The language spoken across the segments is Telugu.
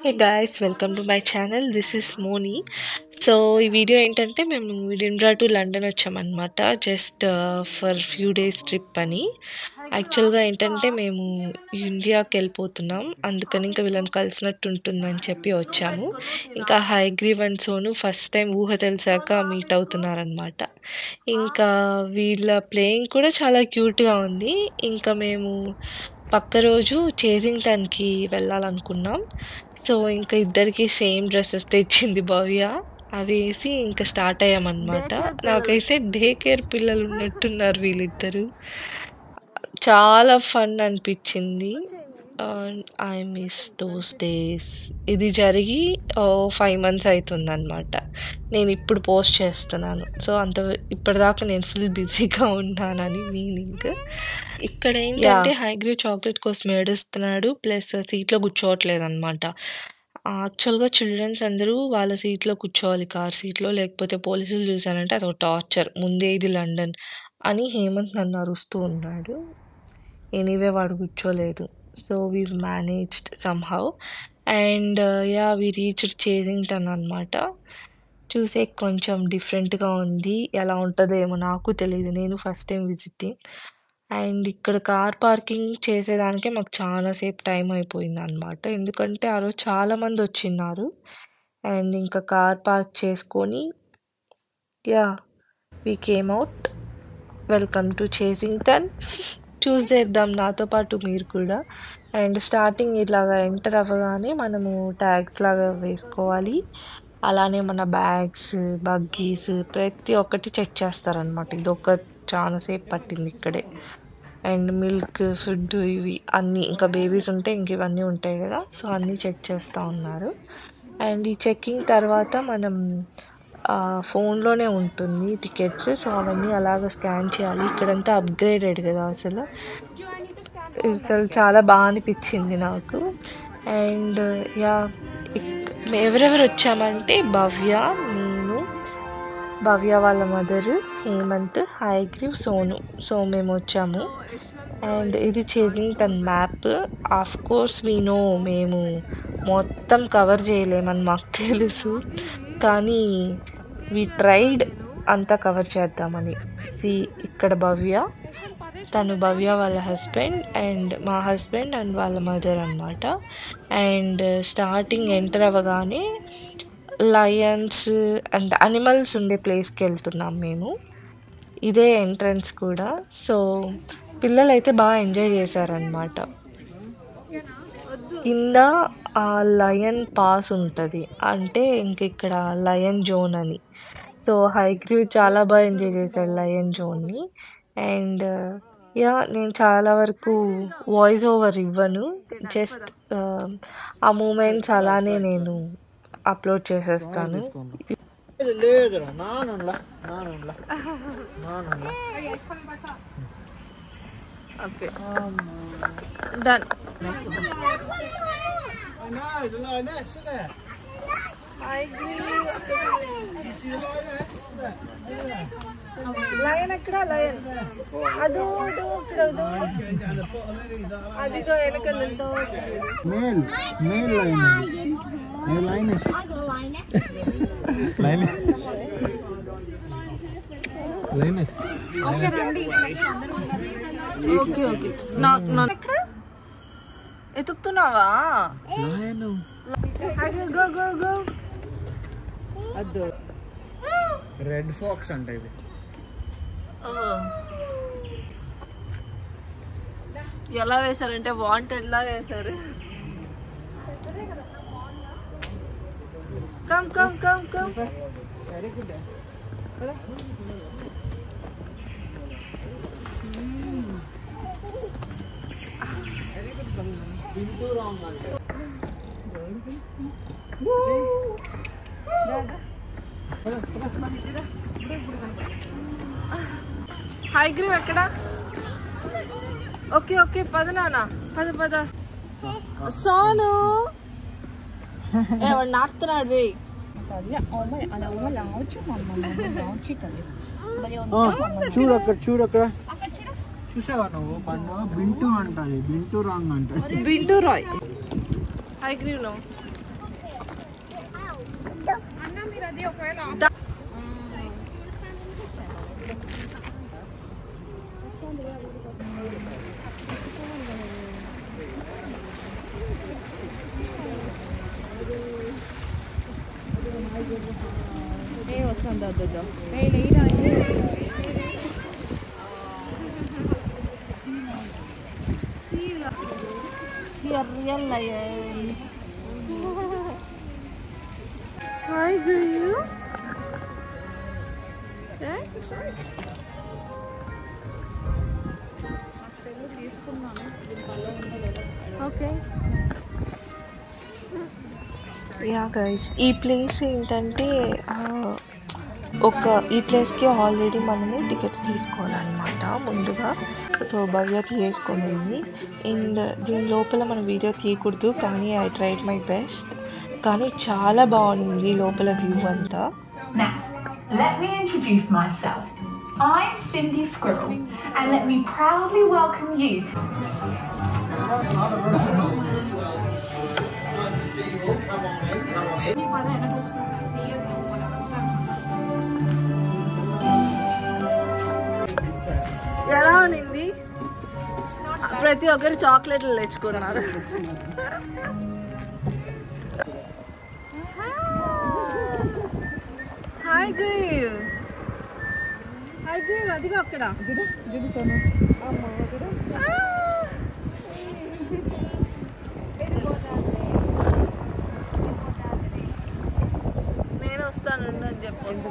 Hey guys welcome to my channel this is Moni so ఈ వీడియో ఏంటంటే మేము విడింబ్రా టు లండన్ వచ్చామన్నమాట just for few days trip అని యాక్చువల్గా ఏంటంటే మేము ఇండియాకి వెళ్ళిపోతున్నాం అందుకని ఇంకా వీళ్ళని కలిసినట్టు ఉంటుందని చెప్పి వచ్చాము ఇంకా Hayagreev and Sonu first time ఊహ తెలిసాక మీట్ అవుతున్నారనమాట ఇంకా వీళ్ళ ప్లేయింగ్ కూడా చాలా క్యూట్గా ఉంది ఇంకా మేము పక్క రోజు చేజింగ్టన్కి వెళ్ళాలనుకున్నాం సో ఇంకా ఇద్దరికి సేమ్ డ్రెస్సెస్ తెచ్చింది భవ్య అవి వేసి ఇంకా స్టార్ట్ అయ్యామన్నమాట నాకైతే డే కేర్ పిల్లలు ఉన్నట్టున్నారు వీళ్ళిద్దరు చాలా ఫన్ అనిపించింది ఐ మిస్ దోస్ డేస్ ఇది జరిగి ఫైవ్ మంత్స్ అవుతుంది అనమాట నేను ఇప్పుడు పోస్ట్ చేస్తున్నాను సో అంత ఇప్పటిదాకా నేను ఫుల్ బిజీగా ఉన్నానని మీనింగ్ ఇక్కడ ఏంటంటే హైగ్రీవ్ చాక్లెట్ కోసం ఏడుస్తున్నాడు ప్లస్ సీట్లో కూర్చోవట్లేదు అనమాట యాక్చువల్గా చిల్డ్రన్స్ అందరూ వాళ్ళ సీట్లో కూర్చోవాలి కార్ సీట్లో లేకపోతే పోలీసులు చూసానంటే అదొక టార్చర్ ముందే ఇది లండన్ అని హేమంత్ నన్ను అరుస్తూ ఉన్నాడు ఎనీవే వాడు కూర్చోలేదు so we managed somehow and ya we reached Chessington అనమాట చూసే కొంచెం డిఫరెంట్గా ఉంది ఎలా ఉంటుందో ఏమో నాకు తెలియదు నేను ఫస్ట్ టైం విజిటింగ్ అండ్ ఇక్కడ కార్ పార్కింగ్ చేసేదానికే మాకు చాలాసేపు టైం అయిపోయింది అనమాట ఎందుకంటే ఆ రోజు చాలామంది వచ్చిన్నారు అండ్ ఇంకా కార్ పార్క్ చేసుకొని ya we came out welcome to Chessington చూస్ చేద్దాం నాతో పాటు మీరు కూడా అండ్ స్టార్టింగ్ ఇలాగా ఎంటర్ అవ్వగానే మనము ట్యాగ్స్ లాగా వేసుకోవాలి అలానే మన బ్యాగ్స్ బగ్గీస్ ప్రతి ఒక్కటి చెక్ చేస్తారనమాట ఇది ఒక చాలాసేపు పట్టింది ఇక్కడే అండ్ మిల్క్ ఫుడ్ ఇవి అన్నీ ఇంకా బేబీస్ ఉంటే ఇంక ఇవన్నీ ఉంటాయి కదా సో అన్నీ చెక్ చేస్తూ ఉన్నారు అండ్ ఈ చెక్కింగ్ తర్వాత మనం ఫోన్లోనే ఉంటుంది టికెట్స్ సో అవన్నీ అలాగ స్కాన్ చేయాలి ఇక్కడంతా అప్గ్రేడెడ్ కదా అసలు అసలు చాలా బాగా అనిపించింది నాకు అండ్ యా ఎవరెవరు వచ్చామంటే భవ్య నేను భవ్య వాళ్ళ మదర్ హేమంత్ హైగ్రీవ్ సోను సో మేము వచ్చాము అండ్ ఇది చేసింగ్ తన మ్యాప్ ఆఫ్ కోర్స్ నో మేము మొత్తం కవర్ చేయలేమని మాకు తెలుసు కానీ వి ట్రైడ్ అంతా కవర్ చేద్దామని సి ఇక్కడ భవ్య తను భవ్య వాళ్ళ హస్బెండ్ అండ్ మా హస్బెండ్ అండ్ వాళ్ళ మదర్ అనమాట అండ్ స్టార్టింగ్ ఎంటర్ అవ్వగానే లయన్స్ అండ్ అనిమల్స్ ఉండే ప్లేస్కి వెళ్తున్నాం మేము ఇదే ఎంట్రన్స్ కూడా సో పిల్లలు అయితే బాగా ఎంజాయ్ చేశారనమాట కింద ఆ లయన్ పాస్ ఉంటుంది అంటే ఇంక ఇక్కడ లయన్ జోన్ అని సో హైగ్రీవ్ చాలా బాగా ఎంజాయ్ చేశాడు లయన్ జోన్ని అండ్ యా నేను చాలా వరకు వాయిస్ ఓవర్ ఇవ్వను జస్ట్ ఆ మూమెంట్స్ అలానే నేను అప్లోడ్ చేసేస్తాను లేదురా నానుండ్లా నానుండ్లా నానుండ్లా okay done Nej, det la näsa där. Lion ఎక్కడ లయన్ అదో అదో అక్కడ అదిగో వెనకాల Mel, mel line. Mel line. Line. Linus. Okay okay నా నా ఎక్కడ ఎతుకుతున్నావా Lion. Go go go red fox అంట ఇది ఎలా వేశారంటే వాంటెడ్ లా వేశారు come come come come Hayagreev ఎక్కడ ఓకే ఓకే పద నాన్న పద పద సోను ఎవడు నాకుతున్నాడు వేయి చూడు అక్కడ చూడు అక్కడ చూసావా నువ్వు పన్ను బింటూ అంటది బింటూ రాంగ్ అంటది బింటూ రాయ్ హైగ్రీవ్ నువ్వు ఏ వస్తుంది వద్దు real lions Hayagreev okay ya guys ఈ ప్లేస్ ఏంటంటే ఆ, ఒక ఈ ప్లేస్కి ఆల్రెడీ మనము టికెట్స్ తీసుకోవాలన్నమాట ముందుగా సో భవ్య తీసుకొని అండ్ దీని లోపల మనం వీడియో తీయకూడదు కానీ ఐ ట్రైడ్ మై బెస్ట్ కానీ చాలా బాగుంది లోపల వ్యూ అంతా Now, let me introduce myself. I'm Cindy Squirrel, and let me proudly welcome you to ఎలా ఉన్నింది ప్రతి ఒక్కరు చాక్లెట్లు తెచ్చుకున్నారు హాయ్ గ్రీవ్ హాయ్ గ్రీవ్ అదిగో అక్కడ ఆ! నేను వస్తాను అని చెప్పేసి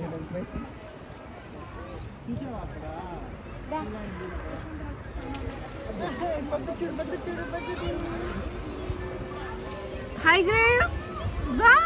హాయ్ గ్రేవ్ బాయ్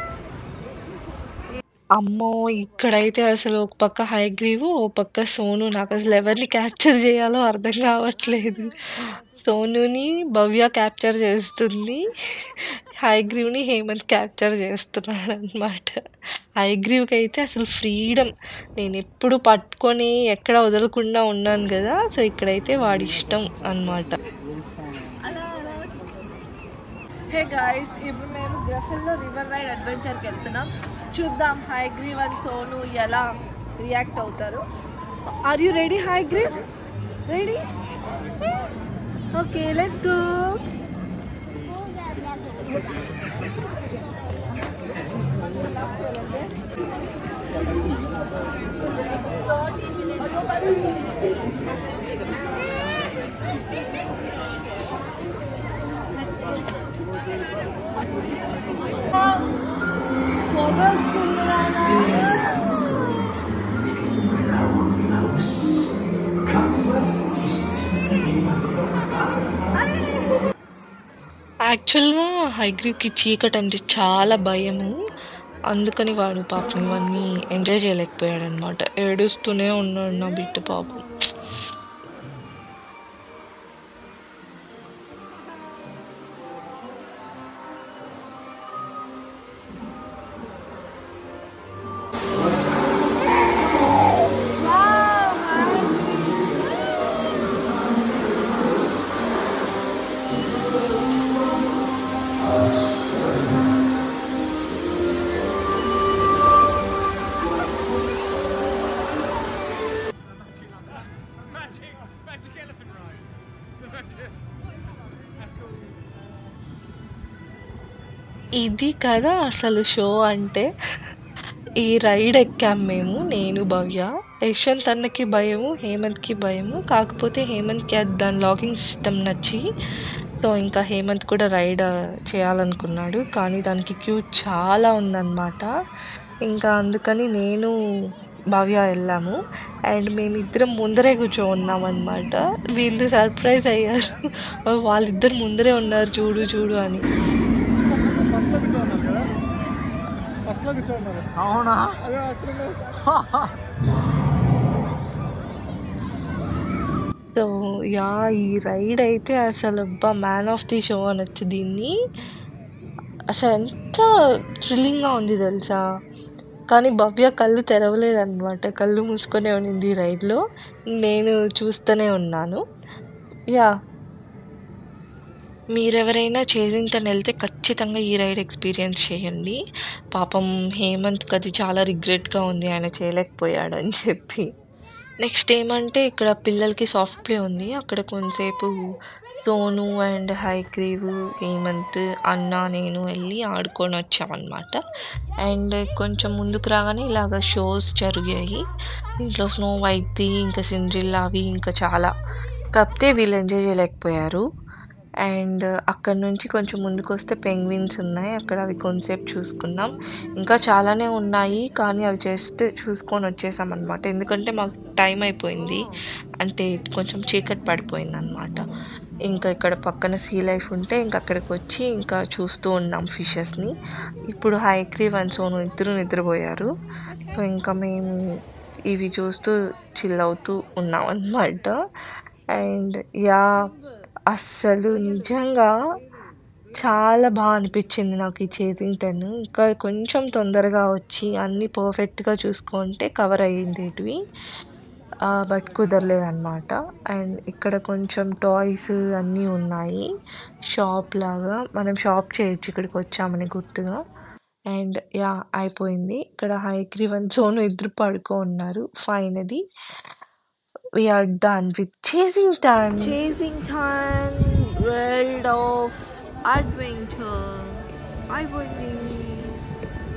అమ్మో ఇక్కడైతే అసలు ఒక పక్క హైగ్రీవ్ ఓ పక్క సోను నాకు అసలు ఎవరిని క్యాప్చర్ చేయాలో అర్థం కావట్లేదు సోనుని భవ్య క్యాప్చర్ చేస్తుంది హైగ్రీవ్ని హేమంత్ క్యాప్చర్ చేస్తున్నాడు అనమాట హైగ్రీవ్కి అయితే అసలు ఫ్రీడమ్ నేను ఎప్పుడు పట్టుకొని ఎక్కడ వదలకుండా ఉన్నాను కదా సో ఇక్కడైతే వాడి ఇష్టం అన్నమాట హే గాయస్ ఇప్పుడు మేము గ్రఫిల్లో రివర్ రైడ్ అడ్వెంచర్కి వెళ్తున్నాం చూద్దాం హై గ్రీవ్ అండ్ సోను ఎలా రియాక్ట్ అవుతారు are you ready Hayagreev ready okay let's go యాక్చువల్గా హైగ్రీవ్కి చీకటి అంటే చాలా భయము అందుకని వాడు పాపం ఇవన్నీ ఎంజాయ్ చేయలేకపోయాడు అనమాట ఏడుస్తూనే ఉన్నాడు నా బిడ్డ పాపం Magic, magic elephant ride. The magic. That's cool. ఇది కదా అసలు షో అంటే ఈ రైడ్ ఎక్కాం మేము నేను భవ్య యశ్వంత్ అన్నకి భయము హేమంత్కి భయము కాకపోతే హేమంత్కి అది దాని లాగింగ్ సిస్టమ్ నచ్చి సో ఇంకా హేమంత్ కూడా రైడ్ చేయాలనుకున్నాడు కానీ దానికి క్యూ చాలా ఉందన్నమాట ఇంకా అందుకని నేను భవ్య వెళ్ళాము అండ్ మేమిద్దరం ముందరే కూర్చో ఉన్నాం అనమాట వీళ్ళు సర్ప్రైజ్ అయ్యారు వాళ్ళిద్దరు ముందరే ఉన్నారు చూడు చూడు అని అవునా సో యా ఈ రైడ్ అయితే అసలు అబ్బా మ్యాన్ ఆఫ్ ది షో అనొచ్చు దీన్ని అసలు ఎంత థ్రిల్లింగ్గా ఉంది తెలుసా కానీ భవ్య కళ్ళు తెరవలేదన్నమాట కళ్ళు మూసుకొనే ఉన్నింది ఈ రైడ్లో నేను చూస్తూనే ఉన్నాను యా మీరెవరైనా చేజింగ్‌టన్ ఎళ్తే ఖచ్చితంగా ఈ రైడ్ ఎక్స్‌పీరియన్స్ చేయండి. పాపం హేమంత్‌కి అది చాలా రిగ్రెట్‌గా ఉంది ఆయన చేయలేకపోయాడని చెప్పి. నెక్స్ట్ ఏమంటే ఇక్కడ పిల్లలకి సాఫ్ట్ ప్లే ఉంది. అక్కడ కొంతసేపు సోను అండ్ హయగ్రీవ్, హేమంత్, అన్న, నేను ఎళ్లి ఆడుకొనొచ్చామనమాట. అండ్ కొంచెం ముందుకు రాగానే ఇలాగ షోస్ జరిగాయి. దీంట్లో స్నో వైట్‌ది, ఇంకా సిండ్రిల్లావి ఇంకా చాలా. కాకపోతే వీళ్ళు ఎంజాయ్ చేయలేకపోయారు. అండ్ అక్కడి నుంచి కొంచెం ముందుకొస్తే పెంగ్విన్స్ ఉన్నాయి. అక్కడ అవి కొంతసేపు చూసుకున్నాం. ఇంకా చాలానే ఉన్నాయి. కానీ అవి జస్ట్ చూసుకొని వచ్చేసామనమాట. ఎందుకంటే మాకు టైం అయిపోయింది. అంటే కొంచెం చీకటి పడిపోయిందనమాట. ఇంకా ఇక్కడ పక్కన సీ లైఫ్ ఉంటే ఇంక అక్కడికొచ్చి ఇంకా చూస్తూ ఉన్నాం ఫిషెస్‌ని. ఇప్పుడు హయగ్రీవ్ అండ్ సోను ఇద్దరు నిద్రపోయారు. సో, ఇంకా మేము ఇవి చూస్తూ చిల్ అవుతూ ఉన్నామనమాట. And yeah! అస్సలు నిజంగా చాలా బా అనిపిచ్చింది నాకు ఈ చేజింగ్‌టన్. ఇంకా కొంచెం తొందరగా వచ్చి అన్నీ పర్ఫెక్ట్‌గా చూసుకుంటే కవర్ అయ్యుండేటివి. ఆహ్, బట్ కుదరలేదనమాట. అండ్ ఇక్కడ కొంచెం టాయ్స్ అన్నీ ఉన్నాయి. షాప్ లాగా. మనం షాప్ చేయొచ్చు ఇక్కడికొచ్చామని గుర్తుగా. And yeah! అయిపోయింది. ఇక్కడ హయగ్రీవ్ అండ్ సోను ఇద్దరు పడుకో ఉన్నారు. Finally we are done with Chessington. Chessington world of adventure అయిపోయింది.